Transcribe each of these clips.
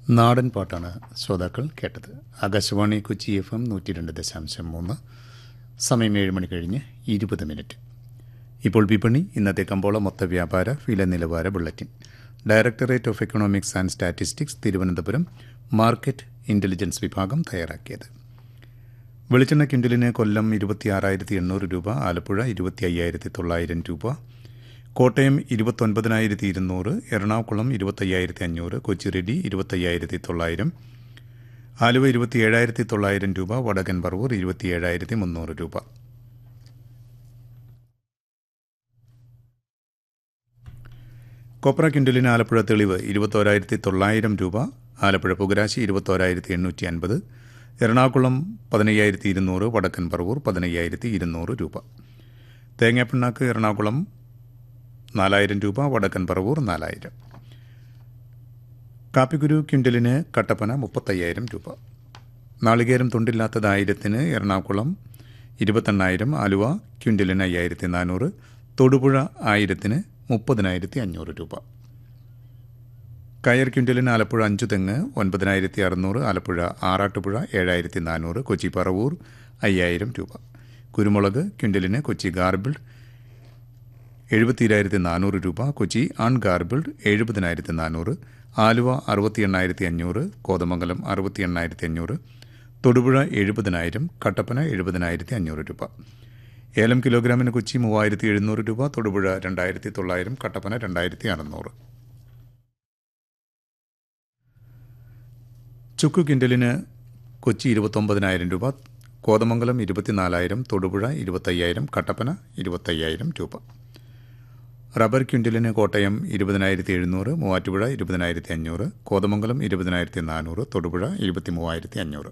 നാടൻ പാട്ടാണ് ശ്രോതാക്കൾ കേട്ടത് ആകാശവാണി കൊച്ചി എഫ് എം നൂറ്റി രണ്ട് ദശാംശം മൂന്ന് സമയം ഏഴ് മണി കഴിഞ്ഞ് ഇരുപത് മിനിറ്റ് ഇപ്പോൾ വിപണി ഇന്നത്തെ കമ്പോള മൊത്ത വ്യാപാര വില നിലവാര bulletin directorate of economics and statistics Thiruvananthapuram market intelligence വിഭാഗം തയ്യാറാക്കിയത് വെളിച്ചെണ്ണ ക്വിൻ്റലിന് കൊല്ലം ഇരുപത്തിയാറായിരത്തി എണ്ണൂറ് രൂപ ആലപ്പുഴ ഇരുപത്തി അയ്യായിരത്തി തൊള്ളായിരം രൂപ കോട്ടയം ഇരുപത്തൊൻപതിനായിരത്തി ഇരുന്നൂറ് എറണാകുളം ഇരുപത്തയ്യായിരത്തി അഞ്ഞൂറ് കൊച്ചിറെഡി ഇരുപത്തയ്യായിരത്തി തൊള്ളായിരം ആലുവ ഇരുപത്തിയേഴായിരത്തി തൊള്ളായിരം രൂപ വടകൻ പറവൂർ ഇരുപത്തിയേഴായിരത്തി മുന്നൂറ് രൂപ കൊപ്ര ക്വിൻ്റലിന് ആലപ്പുഴ തെളിവ് ഇരുപത്തോരായിരത്തി തൊള്ളായിരം രൂപ ആലപ്പുഴ പുകരാശി ഇരുപത്തോരായിരത്തി എണ്ണൂറ്റി അൻപത് എറണാകുളം പതിനയ്യായിരത്തി ഇരുന്നൂറ് വടക്കൻ പറവൂർ പതിനയ്യായിരത്തി ഇരുന്നൂറ് രൂപ തേങ്ങാപ്പിണ്ണാക്ക് എറണാകുളം നാലായിരം രൂപ വടക്കൻ പറവൂർ നാലായിരം കാപ്പിക്കുരു ക്വിൻ്റലിന് കട്ടപ്പന മുപ്പത്തയ്യായിരം രൂപ നാളികേരം തുണ്ടില്ലാത്തത് ആയിരത്തിന് എറണാകുളം ഇരുപത്തെണ്ണായിരം ആലുവ ക്വിൻ്റലിന് അയ്യായിരത്തി നാനൂറ് തൊടുപുഴ ആയിരത്തിന് മുപ്പതിനായിരത്തി അഞ്ഞൂറ് രൂപ കയർ ക്വിൻ്റലിന് ആലപ്പുഴ അഞ്ചു തെങ്ങ് ഒൻപതിനായിരത്തി അറുന്നൂറ് ആലപ്പുഴ ആറാട്ടുപുഴ ഏഴായിരത്തി നാനൂറ് കൊച്ചി പറവൂർ അയ്യായിരം രൂപ കുരുമുളക് ക്വിൻ്റലിന് കൊച്ചി ഗാർബിൾഡ് എഴുപത്തിരായിരത്തി നാനൂറ് രൂപ കൊച്ചി അൺഗാർബിൾഡ് എഴുപതിനായിരത്തി നാനൂറ് ആലുവ അറുപത്തി എണ്ണായിരത്തി അഞ്ഞൂറ് കോതമംഗലം അറുപത്തി എണ്ണായിരത്തി അഞ്ഞൂറ് തൊടുപുഴ എഴുപതിനായിരം കട്ടപ്പന എഴുപതിനായിരത്തി അഞ്ഞൂറ് രൂപ ഏലം കിലോഗ്രാമിന് കൊച്ചി മൂവായിരത്തി എഴുന്നൂറ് രൂപ തൊടുപുഴ രണ്ടായിരത്തി തൊള്ളായിരം കട്ടപ്പന രണ്ടായിരത്തി അറുന്നൂറ് ചുക്ക് കിൻഡലിന് കൊച്ചി ഇരുപത്തൊമ്പതിനായിരം രൂപ കോതമംഗലം ഇരുപത്തിനാലായിരം തൊടുപുഴ ഇരുപത്തയ്യായിരം കട്ടപ്പന ഇരുപത്തയ്യായിരം രൂപ റബ്ബർ ക്വിൻ്റലിന് കോട്ടയം ഇരുപതിനായിരത്തി എഴുന്നൂറ് മൂവാറ്റുപുഴ ഇരുപതിനായിരത്തി അഞ്ഞൂറ് കോതമംഗലം ഇരുപതിനായിരത്തി നാനൂറ് തൊടുപുഴ ഇരുപത്തി മൂവായിരത്തി അഞ്ഞൂറ്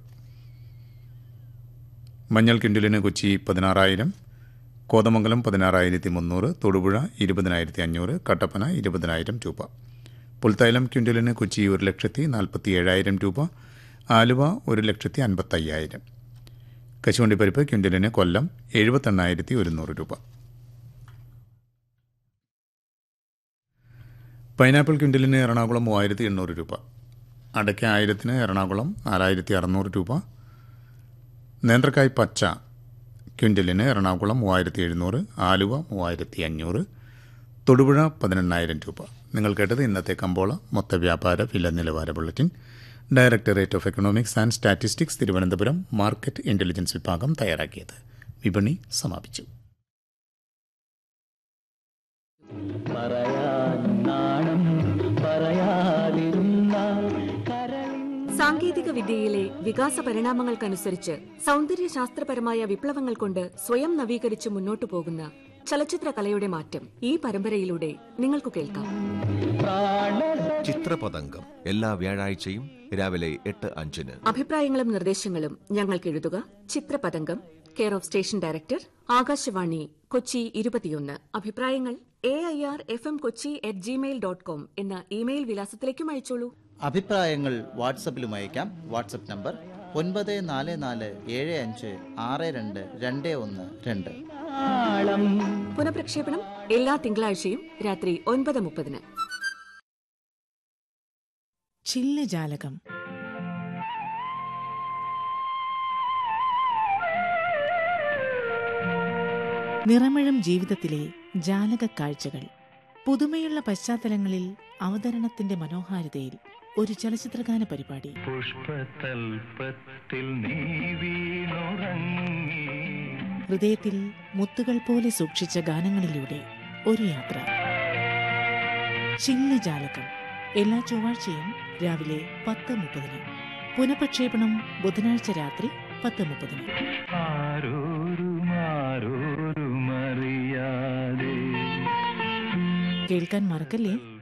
മഞ്ഞൾ ക്വിൻ്റലിന് കൊച്ചി പതിനാറായിരം കോതമംഗലം പതിനാറായിരത്തി മുന്നൂറ് തൊടുപുഴ ഇരുപതിനായിരത്തി അഞ്ഞൂറ് കട്ടപ്പന ഇരുപതിനായിരം രൂപ പുൽത്തൈലം ക്വിൻ്റലിന് കൊച്ചി ഒരു ലക്ഷത്തി നാൽപ്പത്തി ഏഴായിരം രൂപ ആലുവ ഒരു ലക്ഷത്തി അൻപത്തയ്യായിരം കശുവണ്ടിപ്പരിപ്പ് ക്വിൻ്റലിന് കൊല്ലം എഴുപത്തെണ്ണായിരത്തി ഒരുന്നൂറ് രൂപ പൈനാപ്പിൾ ക്വിൻ്റലിന് എറണാകുളം മൂവായിരത്തി എണ്ണൂറ് രൂപ അടയ്ക്ക ആയിരത്തിന് എറണാകുളം നാലായിരത്തി അറുന്നൂറ് രൂപ നേന്ത്രക്കായ് പച്ച ക്വിൻ്റലിന് എറണാകുളം മൂവായിരത്തി എഴുന്നൂറ് ആലുവ മൂവായിരത്തി അഞ്ഞൂറ് തൊടുപുഴ പതിനെണ്ണായിരം രൂപ നിങ്ങൾ കേട്ടത് ഇന്നത്തെ കമ്പോള മൊത്ത വ്യാപാര വില നിലവാര bulletin directorate of economics and statistics Thiruvananthapuram market intelligence വിഭാഗം തയ്യാറാക്കിയത് വിപണി സമാപിച്ചു പറയാൻ നാണം പറയാതിരുന്നാൽ കരളിൻ സാങ്കേതിക വിദ്യയിലെ വികാസ പരിണാമങ്ങൾക്കനുസരിച്ച് സൗന്ദര്യ ശാസ്ത്രപരമായ വിപ്ലവങ്ങൾ കൊണ്ട് സ്വയം നവീകരിച്ച് മുന്നോട്ടു പോകുന്ന ചലച്ചിത്ര കലയുടെ മാറ്റം ഈ പരമ്പരയിലൂടെ നിങ്ങൾക്ക് കേൾക്കാം ചിത്രപതംഗം എല്ലാ വ്യാഴാഴ്ചയും രാവിലെ എട്ട് അഞ്ചിന് അഭിപ്രായങ്ങളും നിർദ്ദേശങ്ങളും ഞങ്ങൾക്ക് എഴുതുക Chitrapathangam care of station director Akashvani Kochi ഇരുപത്തിയൊന്ന് അഭിപ്രായങ്ങൾ A I R F M Kochi at Gmail dot com എന്ന ഇമെയിൽ വിലാസത്തിലേക്കും അയച്ചോളൂ അഭിപ്രായങ്ങൾ വാട്സപ്പിലും അയക്കാം വാട്സപ്പ് നമ്പർ ഒൻപത് നാല് നാല് ഏഴ് അഞ്ച് ആറ് രണ്ട് രണ്ട് ഒന്ന് രണ്ട് നാളം പുനഃപ്രക്ഷേപണം എല്ലാ തിങ്കളാഴ്ചയും രാത്രി ഒൻപത് മുപ്പതിന് ചില്ലജാലകം നിറമിഴും ജീവിതത്തിലെ ജാലക കാഴ്ചകൾ പുതുമയുള്ള പശ്ചാത്തലങ്ങളിൽ അവതരണത്തിന്റെ മനോഹാരിതയിൽ ഒരു ചലച്ചിത്രഗാന പരിപാടി പുഷ്പതൽപത്തിൽ നീ വീണുറങ്ങി ഹൃദയത്തിൽ മുത്തുകൾ പോലെ സൂക്ഷിച്ച ഗാനങ്ങളിലൂടെ ഒരു യാത്ര ചില്ലജാലകം എല്ലാ ചൊവ്വാഴ്ചയും രാവിലെ പത്ത് മുപ്പതിന് പുനഃപ്രക്ഷേപണം ബുധനാഴ്ച രാത്രി പത്ത് മുപ്പതിന് ആരോരും ആരോരും അറിയാതെ കേൾക്കാൻ മറക്കല്ലേ